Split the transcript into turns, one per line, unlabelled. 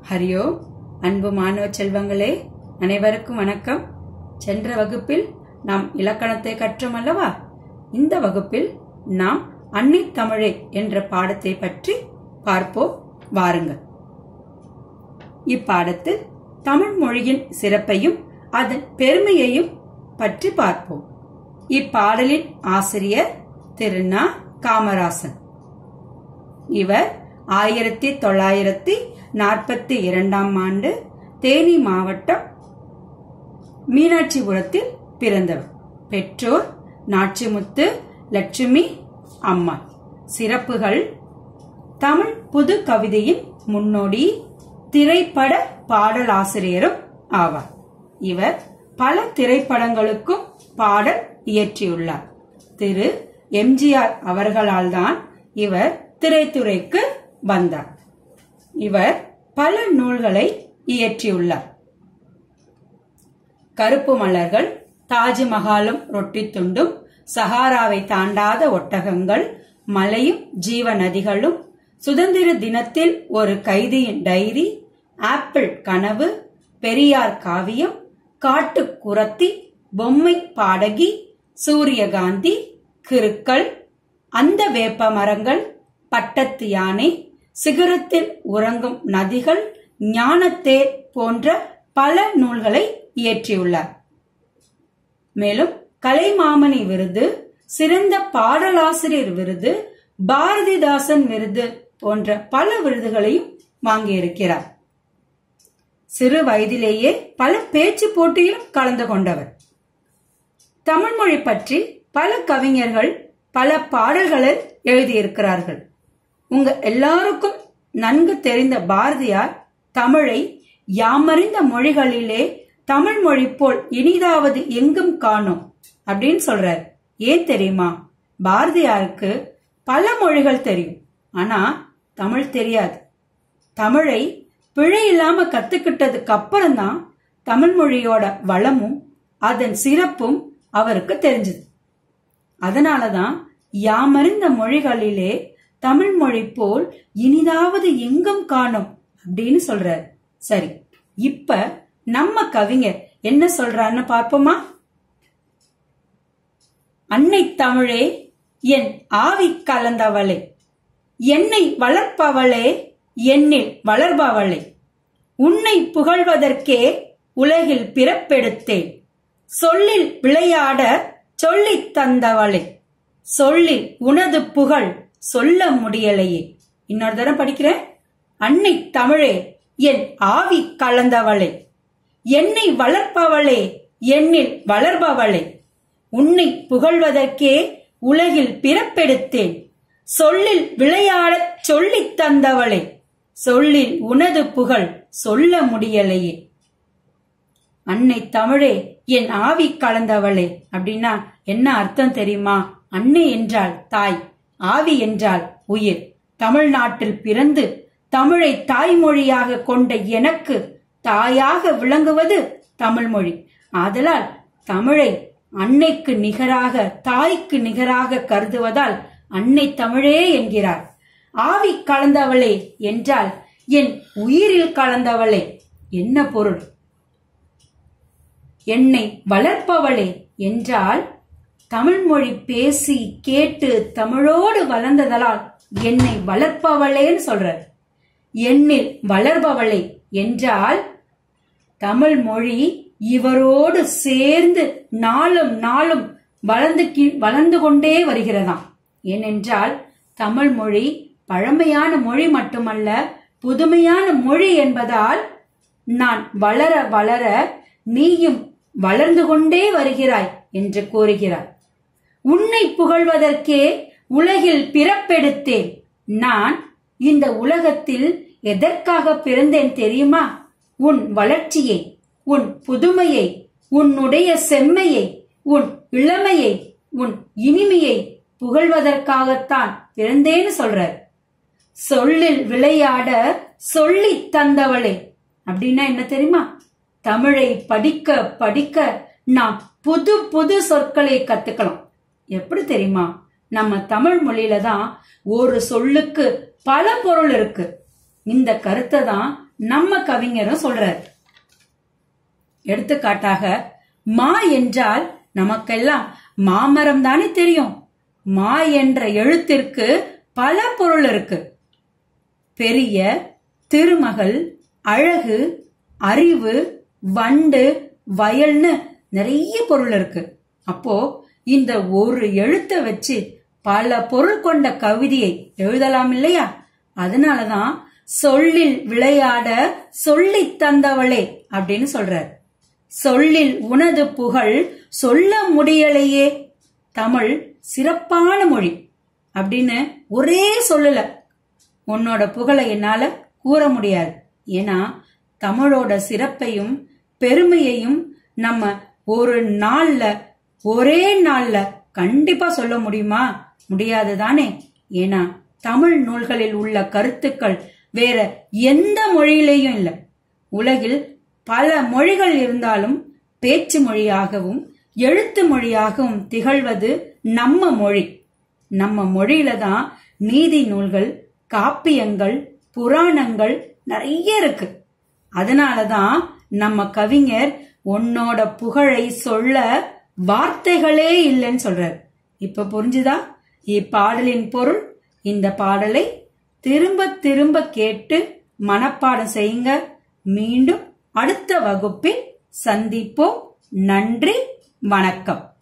ஹரியோ அன்பு மாணவ செல்வங்களே அனைவருக்கும் வணக்கம் சென்ற வகுப்பில் நாம் இலக்கணத்தை கற்றோம் அல்லவா இந்த வகுப்பில் நாம் அன்னை தமிழே என்ற பாடத்தை பற்றி பார்ப்போம் வாருங்கள் இப்பாடத்தில் தமிழ் மொழியின் சிறப்பையும் அதன் பெருமையையும் பற்றி பார்ப்போம் இப்பாடலின் ஆசிரியர் திரு நா. காமராசன் இவர் ஆயிரத்தி தொள்ளாயிரத்தி நாற்பத்தி இரண்டாம் ஆண்டு தேனி மாவட்டம் மீனாட்சிபுரத்தில் பிறந்தவர் பெற்றோர் நாச்சிமுத்து லட்சுமி அம்மா சிறப்புகள் தமிழ் புது கவிதையின் முன்னோடி திரைப்பட பாடலாசிரியரும் ஆவார் இவர் பல திரைப்படங்களுக்கும் பாடல் இயற்றியுள்ளார் திரு எம்ஜிஆர் அவர்களால் தான் இவர் திரைத்துறைக்கு வந்தார் இவர் பல நூல்களை இயற்றியுள்ளார் கருப்பு மலர்கள் தாஜ்மஹாலும் ரொட்டி துண்டும் சஹாராவை தாண்டாத ஒட்டகங்கள் மலையும் ஜீவ நதிகளும் சுதந்திர தினத்தில் ஒரு கைதியின் டைரி ஆப்பிள் கனவு பெரியார் காவியம் காட்டு குரத்தி பொம்மை பாடகி சூரியகாந்தி கிருக்கள் அந்த வேப்ப மரங்கள் பட்டத்து யானை சிகரத்தில் உறங்கும் நதிகள் ஞானத்தேர் போன்ற பல நூல்களை இயற்றியுள்ளார் மேலும் கலைமாமணி விருது சிறந்த பாடலாசிரியர் விருது பாரதிதாசன் விருது போன்ற பல விருதுகளையும் வாங்கியிருக்கிறார் சிறு வயதிலேயே பல பேச்சு போட்டியிலும் கலந்து கொண்டவர் தமிழ் மொழி பற்றி பல கவிஞர்கள் பல பாடல்களை எழுதியிருக்கிறார்கள் உங்க எல்லாருக்கும் நன்கு தெரிந்த பாரதியார் தமிழை யாமறிந்த மொழிகளிலே தமிழ் மொழி போல் இனிதாவது எங்கும் காணும் அப்படின்னு சொல்றார் ஏன் தெரியுமா பாரதியாருக்கு பல மொழிகள் தெரியும் ஆனா தமிழ் தெரியாது தமிழை பிழை இல்லாம கத்துக்கிட்டதுக்கு அப்புறம் தான் தமிழ் மொழியோட வளமும் அதன் சிறப்பும் அவருக்கு தெரிஞ்சது அதனாலதான் யாமறிந்த மொழிகளிலே தமிழ் மொழி போல் இனிதாவது எங்கும் காணும் அப்படின்னு சொல்றார் சரி இப்ப நம்ம கவிஞர் என்ன சொல்றான்னு பார்ப்போமா அன்னை தமிழே என் ஆவி கலந்தவளே என்னை வளர்ப்பவளே என்னில் வளர்பவளே உன்னை புகழ்வதற்கே உலகில் பிறப்பெடுத்தேன் சொல்லில் விளையாட சொல்லித் தந்தவளே சொல்லில் உனது புகழ் சொல்ல முடியலையே இன்னொரு தரம் படிக்கிறேன் அன்னை தமிழே என் ஆவி கலந்தவளே என்னை வளர்ப்பவளே என்னில் வளர்பவளே உன்னை புகழ்வதற்கே உலகில் பிறப்பெடுத்தேன் சொல்லில் விளையாடச் சொல்லித் தந்தவளே சொல்லில் உனது புகழ் சொல்ல முடியலையே அன்னை தமிழே என் ஆவி கலந்தவளே அப்படின்னா என்ன அர்த்தம் தெரியுமா அன்னை என்றால் தாய் ஆவி என்றால் உயிர் தமிழ்நாட்டில் பிறந்து தமிழை தாய்மொழியாக கொண்ட எனக்கு தாயாக விளங்குவது தமிழ் மொழி ஆதலால் தமிழை அன்னைக்கு நிகராக தாய்க்கு நிகராக கருதுவதால் அன்னை தமிழே என்கிறார் ஆவி கலந்தவளே என்றால் என் உயிரில் கலந்தவளே என்ன பொருள் என்னை வளர்ப்பவளே என்றால் தமிழ் மொழி பேசி கேட்டு தமிழோடு வளர்ந்ததலால் என்னை வளர்ப்பவளேன்னு சொல்றார் என்னில் வளர்பவளே என்றால் தமிழ் மொழி இவரோடு சேர்ந்து நாளும் நாளும் வளர்ந்து கி- வளர்ந்து கொண்டே வருகிறதாம் ஏனென்றால் தமிழ் மொழி பழமையான மொழி மட்டுமல்ல புதுமையான மொழி என்பதால் நான் வளர வளர நீயும் வளர்ந்து கொண்டே வருகிறாய் என்று கூறுகிறார் உன்னை புகழ்வதற்கே உலகில் பிறப்பெடுத்தேன் நான் இந்த உலகத்தில் எதற்காக பிறந்தேன் தெரியுமா உன் வளர்ச்சியை உன் புதுமையை உன்னுடைய செம்மையை உன் இளமையை உன் இனிமையை புகழ்வதற்காகத்தான் பிறந்தேன்னு சொல்றார் சொல்லில் விளையாட சொல்லி தந்தவளே அப்படின்னா என்ன தெரியுமா தமிழை படிக்க படிக்க நாம் புது புது சொற்களை கத்துக்கலாம் எப்படி தெரியுமா நம்ம தமிழ் மொழியில தான் ஒரு சொல்லுக்கு பல பொருள் இருக்கு இந்த கருத்தை தான் நம்ம கவிஞரும் சொல்றாரு எடுத்துக்காட்டாக மா என்றால் நமக்கெல்லாம் மாமரம் தானே தெரியும் மா என்ற எழுத்திற்கு பல பொருள் இருக்கு பெரிய திருமகள் அழகு அறிவு வண்டு வயல்னு நிறைய பொருள் இருக்கு அப்போ இந்த ஒரு எழுத்தை வச்சு பல பொருள் கொண்ட கவிதையை எழுதலாம் இல்லையா அதனாலதான் சொல்லில் விளையாட சொல்லித் தந்தவளே அப்படின்னு சொல்றார் சொல்லில் உனது புகழ் சொல்ல முடியலையே தமிழ் சிறப்பான மொழி அப்படின்னு ஒரே சொல்லல உன்னோட புகழை என்னால கூற முடியாது ஏன்னா தமிழோட சிறப்பையும் பெருமையையும் நம்ம ஒரு நாள்ல ஒரே நாள்ல கண்டிப்பா சொல்ல முடியுமா முடியாது தானே ஏன்னா தமிழ் நூல்களில் உள்ள கருத்துக்கள் வேற எந்த மொழியிலையும் இல்ல உலகில் பல மொழிகள் இருந்தாலும் பேச்சு மொழியாகவும் எழுத்து மொழியாகவும் திகழ்வது நம்ம மொழி நம்ம மொழியில தான் நீதி நூல்கள் காப்பியங்கள் புராணங்கள் நிறைய இருக்கு அதனாலதான் நம்ம கவிஞர் உன்னோட புகழை சொல்ல வார்த்தைகளே இல்லைன்னு சொல்றார் இப்ப புரிஞ்சுதா இப்பாடலின் பொருள் இந்த பாடலை திரும்ப திரும்ப கேட்டு மனப்பாடம் செய்யுங்க மீண்டும் அடுத்த வகுப்பில் சந்திப்போம் நன்றி வணக்கம்